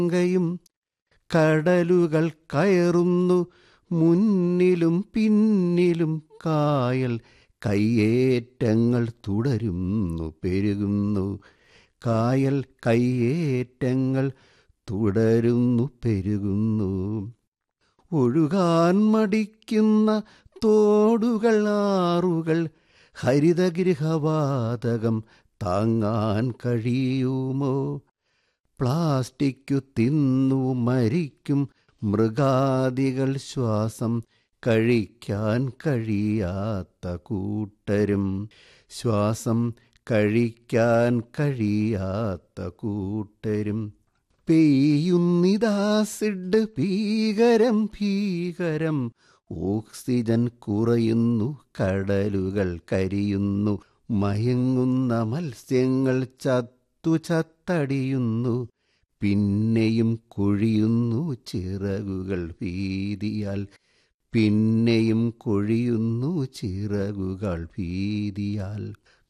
ങ്കയും കടലുകൾ കയറുന്നു മുന്നിലും പിന്നിലും കായൽ കയ്യേറ്റങ്ങൾ തുടരുന്നു പെരുകുന്നു കായൽ കയ്യേറ്റങ്ങൾ തുടരുന്നു പെരുകുന്നു ഒഴുകാൻ മടിക്കുന്ന തോടുകൾ ആറുകൾ ഹരിതഗൃഹവാതകം താങ്ങാൻ കഴിയുമോ പ്ലാസ്റ്റിക്കു തിന്നു മരിക്കും മൃഗാദികൾ ശ്വാസം കഴിക്കാൻ കഴിയാത്ത കൂട്ടരും ശ്വാസം കഴിക്കാൻ കഴിയാത്ത കൂട്ടരും പെയ്യുന്നിതാസിഡ് ഭീകരം ഭീകരം ഓക്സിജൻ കുറയുന്നു കടലുകൾ കരിയുന്നു മയങ്ങുന്ന മത്സ്യങ്ങൾ ചത്തു ചത്തടിയുന്നു പിന്നെയും കൊഴിയുന്നു ചിറകുകൾ ഭീതിയാൽ പിന്നെയും കൊഴിയുന്നു ചിറകുകൾ ഭീതിയാൽ